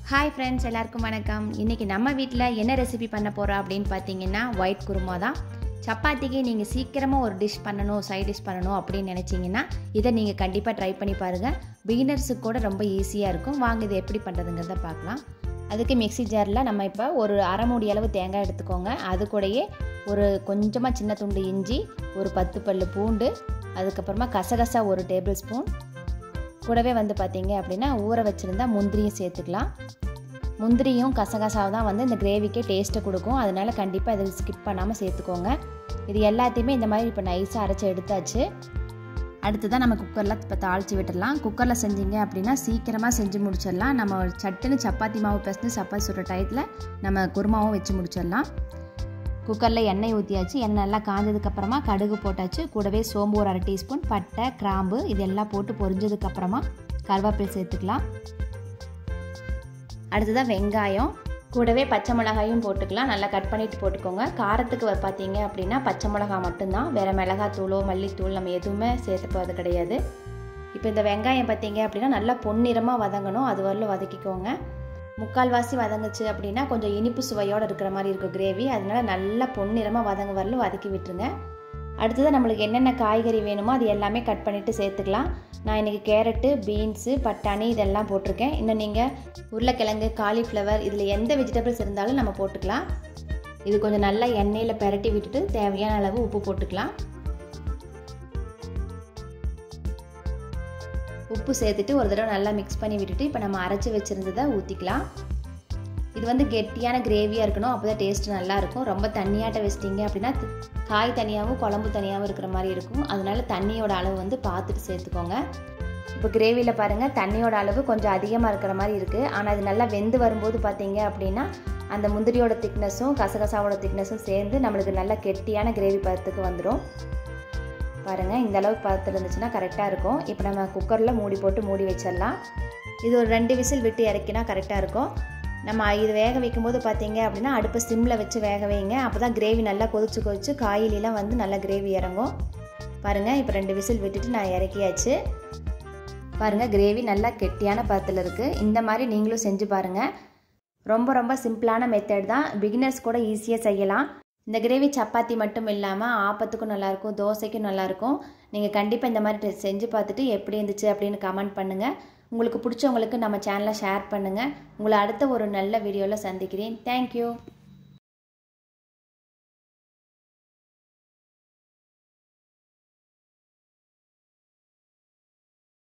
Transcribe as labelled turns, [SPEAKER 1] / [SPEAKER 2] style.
[SPEAKER 1] hi friends எல்லாருக்கும் வணக்கம் இன்றைக்கி நம்ம வீட்டில் என்ன ரெசிபி பண்ண போகிறோம் அப்படின்னு பார்த்தீங்கன்னா ஒயிட் குருமா தான் சப்பாத்திக்கு நீங்கள் சீக்கிரமாக ஒரு டிஷ் பண்ணணும் சைட் டிஷ் பண்ணணும் அப்படின்னு நினச்சிங்கன்னா இதை நீங்கள் கண்டிப்பாக ட்ரை பண்ணி பாருங்கள் பிகினர்ஸுக்கு கூட ரொம்ப ஈஸியாக இருக்கும் வாங்க இது எப்படி பண்ணுறதுங்கிறத பார்க்கலாம் அதுக்கு மிக்ஸி ஜாரில் நம்ம இப்போ ஒரு அரை மூடி அளவு தேங்காய் எடுத்துக்கோங்க அது கூடயே ஒரு கொஞ்சமாக சின்ன துண்டு இஞ்சி ஒரு பத்து பல்லு பூண்டு அதுக்கப்புறமா கசகசா ஒரு டேபிள் ஸ்பூன் கூடவே வந்து பார்த்தீங்க அப்படின்னா ஊற வச்சுருந்தா முந்திரியும் சேர்த்துக்கலாம் முந்திரியும் கசகசாவும் தான் வந்து இந்த கிரேவிக்கே டேஸ்ட்டை கொடுக்கும் அதனால கண்டிப்பாக இதை ஸ்கிப் பண்ணாமல் சேர்த்துக்கோங்க இது எல்லாத்தையுமே இந்த மாதிரி இப்போ நைஸாக அரைச்சி எடுத்தாச்சு அடுத்ததான் நம்ம குக்கரில் இப்போ தாளித்து விட்டுடலாம் குக்கரில் செஞ்சீங்க அப்படின்னா சீக்கிரமாக செஞ்சு முடிச்சிடலாம் நம்ம சட்டுன்னு சப்பாத்தி மாவு பிசைஞ்சு சப்பாத்தி சுடுற டயத்தில் நம்ம குருமாவும் வச்சு முடிச்சிடலாம் குக்கரில் எண்ணெய் ஊற்றியாச்சு எண்ணெய் நல்லா காஞ்சதுக்கப்புறமா கடுகு போட்டாச்சு கூடவே சோம்பு ஒரு அரை டீஸ்பூன் பட்டை கிராம்பு இதெல்லாம் போட்டு பொரிஞ்சதுக்கப்புறமா கருவேப்பிலை சேர்த்துக்கலாம் அடுத்ததாக வெங்காயம் கூடவே பச்சை மிளகாயும் போட்டுக்கலாம் நல்லா கட் பண்ணிட்டு போட்டுக்கோங்க காரத்துக்கு பார்த்தீங்க அப்படின்னா பச்சை மிளகா மட்டும்தான் வேறு மிளகாத்தூளோ மல்லித்தூள் நம்ம எதுவுமே சேர்த்து போகிறது கிடையாது இப்போ இந்த வெங்காயம் பார்த்தீங்க அப்படின்னா நல்லா பொன்னிறமாக வதங்கணும் அது வரலும் வதக்கிக்கோங்க முக்கால்வாசி வதங்குச்சு அப்படின்னா கொஞ்சம் இனிப்பு சுவையோடு இருக்கிற மாதிரி இருக்கும் கிரேவி அதனால நல்லா பொன்னிறமாக வதங்க வரலும் வதக்கி விட்டுருங்க அடுத்தது நம்மளுக்கு என்னென்ன காய்கறி வேணுமோ அது எல்லாமே கட் பண்ணிவிட்டு சேர்த்துக்கலாம் நான் இன்றைக்கி கேரட்டு பீன்ஸு பட்டாணி இதெல்லாம் போட்டிருக்கேன் இன்னும் நீங்கள் உருளைக்கிழங்கு காலிஃப்ளவர் இதில் எந்த வெஜிடபிள்ஸ் இருந்தாலும் நம்ம போட்டுக்கலாம் இது கொஞ்சம் நல்லா எண்ணெயில் பெரட்டி விட்டுட்டு தேவையான அளவு உப்பு போட்டுக்கலாம் உப்பு சேர்த்துட்டு ஒரு தடவை நல்லா மிக்ஸ் பண்ணி விட்டுட்டு இப்போ நம்ம அரைச்சி வச்சுருந்ததை ஊற்றிக்கலாம் இது வந்து கெட்டியான கிரேவியாக இருக்கணும் அப்போ தான் டேஸ்ட் நல்லாயிருக்கும் ரொம்ப தண்ணியாட்ட வச்சிட்டிங்க அப்படின்னா காய் தனியாகவும் குழம்பு தனியாகவும் இருக்கிற மாதிரி இருக்கும் அதனால தண்ணியோட அளவு வந்து பார்த்துட்டு சேர்த்துக்கோங்க இப்போ கிரேவியில் பாருங்கள் தண்ணியோட அளவு கொஞ்சம் அதிகமாக இருக்கிற மாதிரி இருக்குது ஆனால் அது நல்லா வெந்து வரும்போது பார்த்தீங்க அப்படின்னா அந்த முந்திரியோட திக்னஸும் கசகசாவோட திக்னஸும் சேர்ந்து நம்மளுக்கு நல்ல கெட்டியான கிரேவி பதத்துக்கு வந்துடும் பாருங்கள் இந்த அளவுக்கு பார்த்துட்டு இருந்துச்சுன்னா கரெக்டாக இருக்கும் இப்போ நம்ம குக்கரில் மூடி போட்டு மூடி வச்சிடலாம் இது ஒரு ரெண்டு விசில் விட்டு இறக்கினா கரெக்டாக இருக்கும் நம்ம இது வேக வைக்கும்போது பார்த்தீங்க அப்படின்னா அடுப்பை சிம்மில் வச்சு வேக வைங்க அப்போ தான் கிரேவி நல்லா கொதிச்சு கொதிச்சு காயிலெலாம் வந்து நல்லா கிரேவி இறங்கும் பாருங்கள் இப்போ ரெண்டு விசில் விட்டுட்டு நான் இறக்கியாச்சு பாருங்கள் கிரேவி நல்லா கெட்டியான பதத்தில் இருக்குது இந்த மாதிரி நீங்களும் செஞ்சு பாருங்கள் ரொம்ப ரொம்ப சிம்பிளான மெத்தட் தான் பிகினர்ஸ் கூட ஈஸியாக செய்யலாம் இந்த கிரேவி சப்பாத்தி மட்டும் இல்லாமல் ஆப்பத்துக்கும் நல்லாயிருக்கும் தோசைக்கும் நல்லாயிருக்கும் நீங்கள் கண்டிப்பாக இந்த மாதிரி செஞ்சு பார்த்துட்டு எப்படி இருந்துச்சு அப்படின்னு கமெண்ட் பண்ணுங்கள் உங்களுக்கு பிடிச்சவங்களுக்கு நம்ம சேனலை ஷேர் பண்ணுங்கள் உங்களை அடுத்த ஒரு நல்ல வீடியோவில் சந்திக்கிறேன் தேங்க்யூ